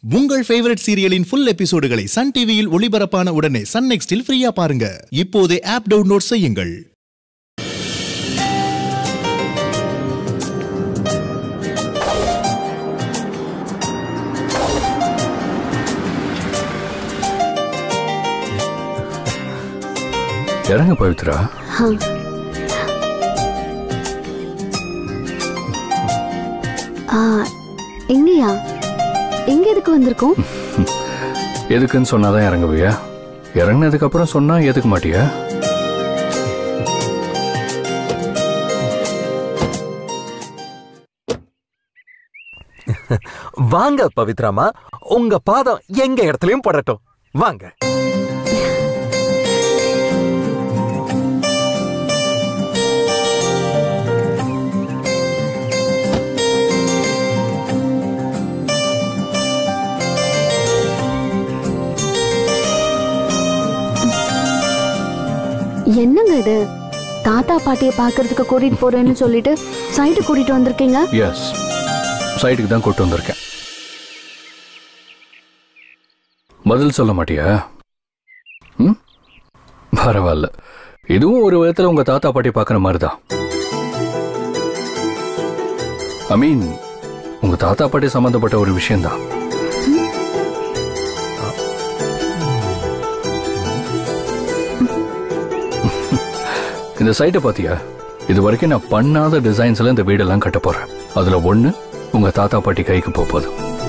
உங்கள் ஃபேவரட் சீரியலின் ஃபுல் எபிசோடுகளை சன் டிவியில் ஒளிபரப்பான உடனே சன் நெக்ஸ்டில் ஃப்ரீயா பாருங்க இப்போதே ஆப் டவுன்லோட் செய்யுங்கள் இறங்க பவித்ரா ஆ எங்கயா எங்க எதுக்கு வந்திருக்கோம் எதுக்குன்னு சொன்னாதான் இறங்குவியா இறங்கினதுக்கு அப்புறம் சொன்னா எதுக்க மாட்டியா வாங்க பவித்ராமா உங்க பாதம் எங்க இடத்துலயும் படட்டும் வாங்க என்னங்க இது தாத்தா பாட்டிய பாக்குறதுக்கு கூட்டிட்டு போறேன்னு சொல்லிட்டு சைடு கூட்டிட்டு வந்திருக்கீங்க எஸ் சைட்டுக்கு தான் கூட்டு வந்திருக்கேன் பதில் சொல்ல மாட்டியா ம் பரவாயில்ல இதுவும் ஒரு விதத்துல உங்க தாத்தா பாட்டி பார்க்குற மாதிரி தான் ஐ மீன் உங்க தாத்தா பாட்டி சம்பந்தப்பட்ட ஒரு விஷயம்தான் இந்த சைட்டை பாத்தியா இது வரைக்கும் நான் பண்ணாத டிசைன்ஸ்ல இந்த வீடெல்லாம் கட்ட போறேன் அதுல ஒண்ணு உங்க தாத்தா பாட்டி கைக்கு போக போகுது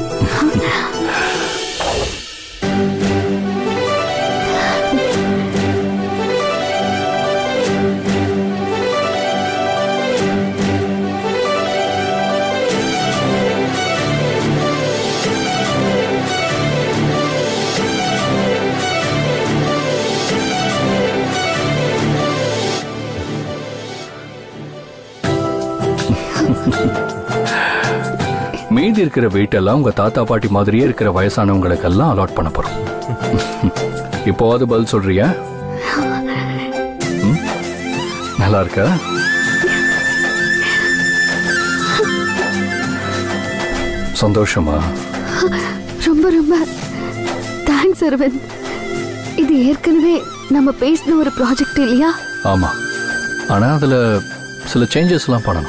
மீதி இருக்கிற வீட்டெல்லாம் உங்க தாத்தா பாட்டி மாதிரியே இருக்கிற வயசானவங்களுக்கெல்லாம் அலாட் பண்ண போறோம் இப்போவாது பதில் சொல்றியா ம்? நல்லா இருக்கா சந்தோஷமா ரொம்ப ரொம்ப தேங்க்ஸ் அரவிந்த் இது ஏற்கனவே நம்ம பேசின ஒரு ப்ராஜெக்ட் இல்லையா ஆமா ஆனா அதுல சில சேஞ்சஸ் எல்லாம் பண்ணணும்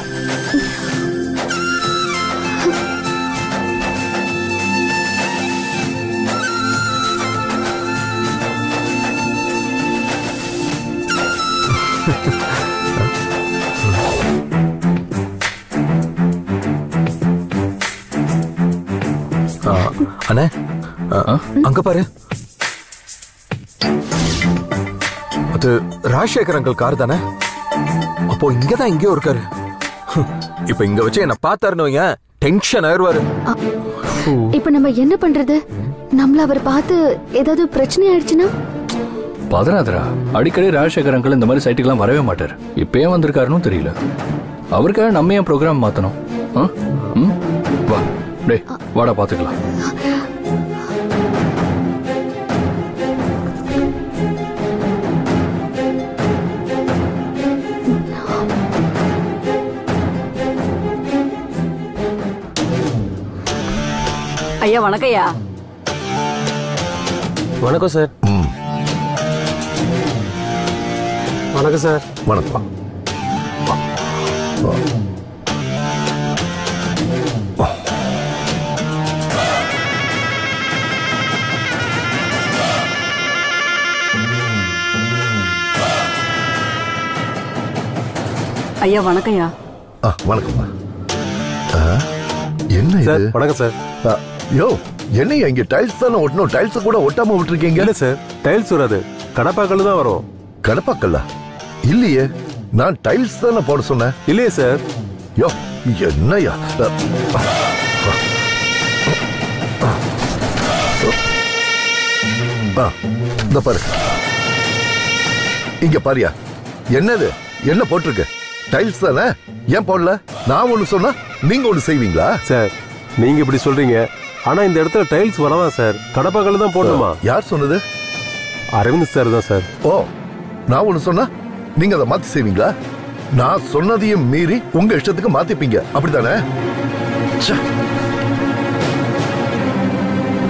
ஆ, அண்ணே ஆ, அங்க பாரு அது ராஜசேகர் அங்கிள் கார் தானே அப்போ இங்கதான் எங்கேயோ இருக்காரு ஹம், இப்ப இங்க வச்சு என்ன பார்த்தாருன்னு வைங்க டென்ஷன் ஆயிருவாரு இப்ப நம்ம என்ன பண்றது நம்மள அவர் பார்த்து ஏதாவது பிரச்சனை ஆயிடுச்சுன்னா பதறாதரா அடிக்கடி ராஜசேகர் அங்கிள் இந்த மாதிரி சைட்டுக்கெல்லாம் வரவே மாட்டார் இப்பயே வந்திருக்காருன்னு தெரியல அவருக்காக நம்ம ஏன் ப்ரோக்ராம் மாத்தணும் ஆ? ம்? வா டேய் வாடா பாத்துக்கலாம் ஐயா வணக்கம் ஐயா வணக்கம் சார் வணக்கம் சார் வணக்கம் ஐயா வணக்கம் ஐயா ஆ வணக்கம்மா ஆ, என்ன சார் இது வணக்கம் சார் ஆ, யோ என்னையா இங்க டைல்ஸ் தானே ஒட்டணும் டைல்ஸ் கூட ஒட்டாம விட்டுருக்கீங்க இல்ல சார் டைல்ஸ் வராது கடப்பாக்கல் தான் வரும் கடப்பாக்கல்ல இல்லையே நான் டைல்ஸ் தானே போட சொன்னேன் இல்லையே சார் யோ என்னையா ஆ, ஆ, இந்த பாரு இங்க பாரியா என்னது என்ன போட்டிருக்கு டைல்ஸ் தானே ஏன் போடல நான் ஒண்ணு சொன்னா நீங்க ஒண்ணு செய்வீங்களா சார் நீங்க இப்படி சொல்றீங்க ஆனா இந்த இடத்துல டைல்ஸ் வரலாம் சார் கடப்பாக்கல் தான் போடணுமா யார் சொன்னது அரவிந்த் சார் தான் சார் ஓ நான் ஒண்ணு சொன்னா நீங்க அதை மாத்தி செய்வீங்களா நான் சொன்னதையும் மீறி உங்க இஷ்டத்துக்கு மாத்திப்பீங்க அப்படிதானே ச்சே.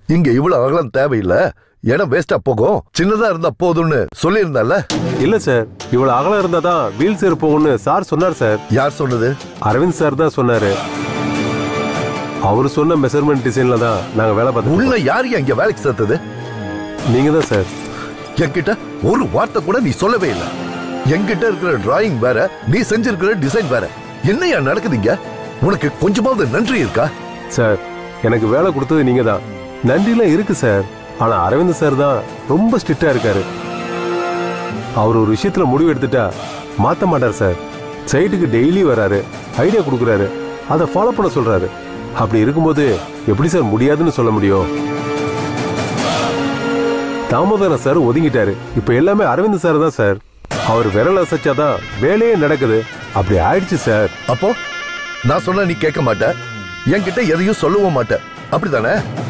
இங்க இவ்வளவு அகலம் தேவையில்லை இடம் வேஸ்டா போகும் சின்னதா இருந்தா போதும்னு சொல்லியிருந்தல்ல இல்ல சார் இவ்வளவு அகலம் இருந்தா தான் வீல் சேர் போகும்னு சார் சொன்னார் சார் யார் சொன்னது அரவிந்த் சார் தான் சொன்னாரு அவர் சொன்ன மெஷர்மெண்ட் டிசைன்ல தான் நாங்க வேலை உள்ள பார்த்தோம் யார் இங்க வேலைக்கு சேர்த்தது நீங்க தான் சார் என்கிட்ட ஒரு வார்த்தை கூட நீ சொல்லவே இல்லை என்கிட்ட இருக்கிற டிராயிங் வேற நீ செஞ்சிருக்கிற டிசைன் வேற என்னையா நடக்குதுங்க உனக்கு கொஞ்சமாவது நன்றி இருக்கா சார் எனக்கு வேலை கொடுத்தது நீங்க தான் நன்றிலாம் இருக்கு சார் ஆனா அரவிந்த் சார் தான் ரொம்ப ஸ்ட்ரிக்டா இருக்காரு அவர் ஒரு விஷயத்துல முடிவு எடுத்துட்டா மாத்த மாட்டார் சார் சைட்டுக்கு டெய்லி வராரு ஐடியா கொடுக்குறாரு அதை ஃபாலோ பண்ண சொல்றாரு அப்படி இருக்கும்போது எப்படி சார் முடியாதுன்னு சொல்ல முடியும் தாமோதரன் சார் ஒதுங்கிட்டாரு இப்ப எல்லாமே அரவிந்த் சார் தான் சார் அவர் விரல் அசைச்சாதான் வேலையே நடக்குது அப்படி ஆயிடுச்சு சார் அப்போ நான் சொன்னா நீ கேட்க மாட்ட என்கிட்ட எதையும் சொல்லவும் மாட்ட அப்படிதானே